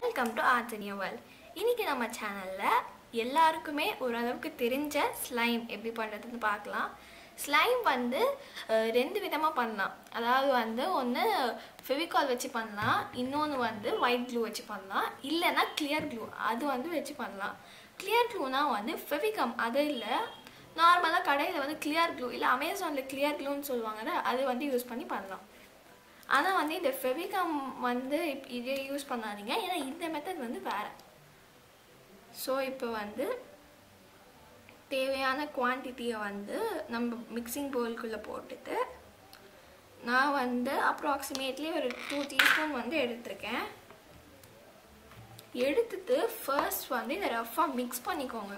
welcome to arts in world இன்னைக்கு நம்ம சேனலில் எல்லாருக்குமே ஓரளவுக்கு தெரிஞ்ச ஸ்லைம் எப்படி பண்ணுறதுன்னு பார்க்கலாம் ஸ்லைம் வந்து அஹ், ரெண்டு விதமாக பண்ணலாம் அதாவது வந்து ஒன்று ஃபெவிகால் வச்சு பண்ணலாம் இன்னொன்று வந்து ஒயிட் க்ளூ வச்சு பண்ணலாம் இல்லைன்னா கிளியர் க்ளூ அது வந்து வச்சு பண்ணலாம் கிளியர் க்ளூனா வந்து ஃபெவிகம் அது இல்லை நார்மலாக கடையில் வந்து கிளியர் க்ளூ இல்லை அமேசானில் கிளியர் க்ளூன்னு சொல்லுவாங்கல்ல அது வந்து யூஸ் பண்ணி பண்ணலாம் ஆனால் வந்து இந்த ஃபெவிகம் வந்து இப் இதே யூஸ் பண்ணாதீங்க ஏன்னா இந்த மெத்தட் வந்து வேறு ஸோ இப்போ வந்து தேவையான குவான்டிட்டியை வந்து நம்ம மிக்சிங் பவுலுக்குள்ளே போட்டுட்டு நான் வந்து அப்ராக்சிமேட்லி ஒரு டூ டீஸ்பூன் வந்து எடுத்திருக்கேன் எடுத்துட்டு ஃபர்ஸ்ட் வந்து இதை ரஃபாக மிக்ஸ் பண்ணிக்கோங்க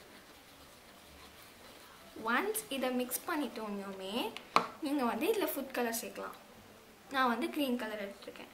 ஒன்ஸ் இதை மிக்ஸ் பண்ணிட்டோன்னே நீங்கள் வந்து இதில் ஃபுட் கலர் சேர்க்கலாம் நான் வந்து க்ரீன் கலர் எடுத்துருக்கேன்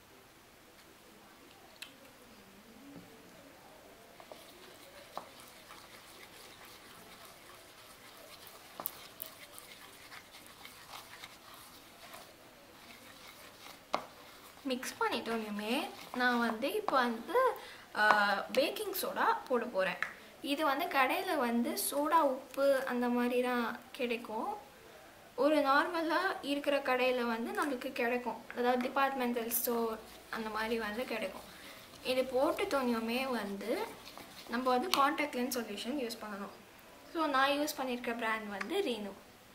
மிக்ஸ் பண்ணிட்டோன்னுமே நான் வந்து இப்போ வந்து பேக்கிங் சோடா போட போகிறேன் இது வந்து கடையில் வந்து சோடா உப்பு அந்த மாதிரி தான் கிடைக்கும் ஒரு நார்மலாக இருக்கிற கடையில் வந்து நம்மளுக்கு கிடைக்கும் அதாவது டிபார்ட்மெண்டல் ஸ்டோர் அந்த மாதிரி வந்து கிடைக்கும் இது போட்டு தோணியுமே வந்து நம்ம வந்து காண்டாக்ட் லென்ஸ் சொல்யூஷன் யூஸ் பண்ணணும் ஸோ நான் யூஸ் பண்ணியிருக்க பிராண்ட் வந்து ரீனு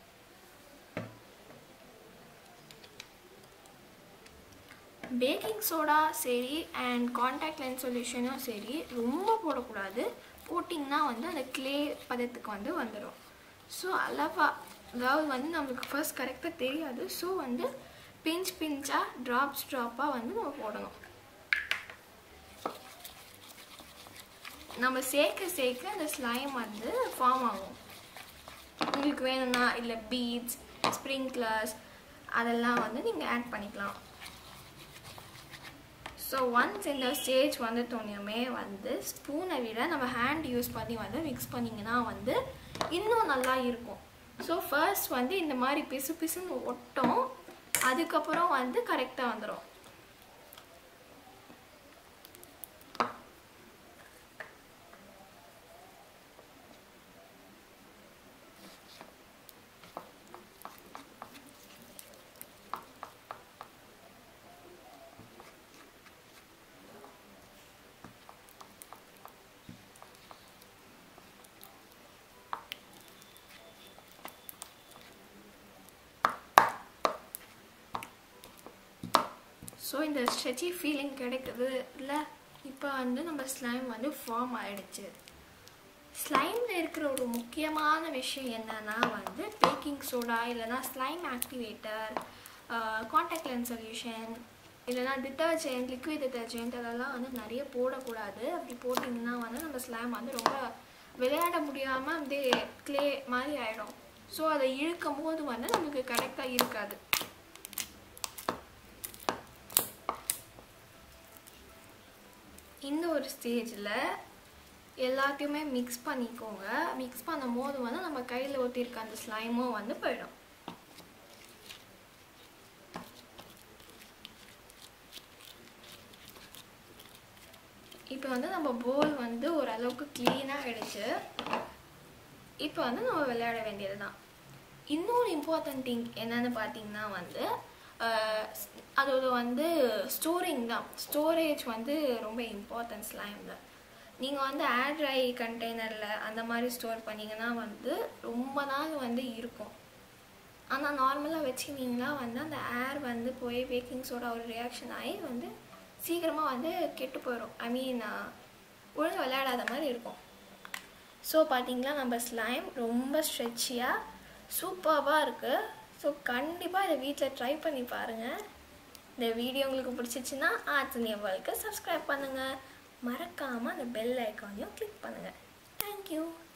பேக்கிங் சோடா சரி அண்ட் காண்டாக்ட் லென்ஸ் சொல்யூஷனும் சரி ரொம்ப போடக்கூடாது போட்டிங்கன்னா வந்து அந்த க்ளே பதத்துக்கு வந்து வந்துடும் ஸோ அளவா அதாவது வந்து நம்மளுக்கு ஃபர்ஸ்ட் கரெக்டாக தெரியாது ஸோ வந்து பிஞ்ச் பிஞ்சாக ட்ராப்ஸ் ட்ராப்பாக வந்து நம்ம போடணும் நம்ம சேர்க்க சேர்க்க அந்த ஸ்லைம் வந்து ஃபார்ம் ஆகும் உங்களுக்கு வேணும்னா இல்லை பீட்ஸ் ஸ்ப்ரிங்க்லர்ஸ் அதெல்லாம் வந்து நீங்கள் ஆட் பண்ணிக்கலாம் ஸோ ஒன்ஸ் இந்த ஸ்டேஜ் வந்து தோணியுமே வந்து ஸ்பூனை விட நம்ம ஹேண்ட் யூஸ் பண்ணி வந்து மிக்ஸ் பண்ணிங்கன்னா வந்து இன்னும் நல்லா இருக்கும் ஸோ ஃபர்ஸ்ட் வந்து இந்த மாதிரி பிசு பிசுன்னு ஒட்டும் அதுக்கப்புறம் வந்து கரெக்டாக வந்துடும் ஸோ இந்த ஸ்ட்ரெச்சி ஃபீலிங் கிடைக்குது இல்லை இப்போ வந்து நம்ம ஸ்லைம் வந்து ஃபார்ம் ஆயிடுச்சு ஸ்லைமில் இருக்கிற ஒரு முக்கியமான விஷயம் என்னன்னா வந்து பேக்கிங் சோடா இல்லைனா slime activator contact lens solution இல்லைனா டிட்டர்ஜென்ட் லிக்விட் டிட்டர்ஜென்ட் அதெல்லாம் வந்து நிறைய போடக்கூடாது அப்படி போட்டிங்கன்னா வந்து நம்ம ஸ்லைம் வந்து ரொம்ப விளையாட முடியாமல் அப்படியே க்ளே மாதிரி ஆகிடும் ஸோ அதை இழுக்கும் போது வந்து நம்மளுக்கு கரெக்டாக இருக்காது இந்த ஒரு ஸ்டேஜில் எல்லாத்தையுமே மிக்ஸ் பண்ணிக்கோங்க மிக்ஸ் பண்ணும் போது வந்து நம்ம கையில் ஊற்றிருக்க அந்த ஸ்லைமும் வந்து போயிடும் இப்போ வந்து நம்ம போல் வந்து ஓரளவுக்கு க்ளீனாக ஆகிடுச்சு இப்போ வந்து நம்ம விளையாட வேண்டியது தான் இன்னொரு இம்பார்ட்டன்ட் திங் என்னன்னு பார்த்தீங்கன்னா வந்து அஹ், அதோட வந்து ஸ்டோரிங் தான் ஸ்டோரேஜ் வந்து ரொம்ப இம்பார்ட்டன்ஸ் லைமில் நீங்கள் வந்து ஏர் ட்ரை கண்டெய்னரில் அந்த மாதிரி ஸ்டோர் பண்ணிங்கன்னா வந்து ரொம்ப நாள் வந்து இருக்கும் ஆனால் நார்மலாக வச்சுக்கிட்டிங்கன்னா வந்து அந்த ஏர் வந்து போய் பேக்கிங் சோடா ஒரு ரியாக்ஷன் ஆகி வந்து சீக்கிரமாக வந்து கெட்டு போயிடும் ஐ மீன் ஒழுங்கு விளையாடாத மாதிரி இருக்கும் ஸோ பார்த்தீங்களா நம்ம ஸ்லைம் ரொம்ப ஸ்ட்ரெச்சியாக சூப்பராக இருக்குது ஸோ கண்டிப்பாக இதை வீட்டில் ட்ரை பண்ணி பாருங்கள் இந்த வீடியோ உங்களுக்கு பிடிச்சிச்சின்னா ஆர்ட்ஸ் நியர்வாலுக்கு சப்ஸ்கிரைப் பண்ணுங்கள் மறக்காமல் அந்த பெல் ஐக்கானையும் கிளிக் பண்ணுங்கள் தேங்க்யூ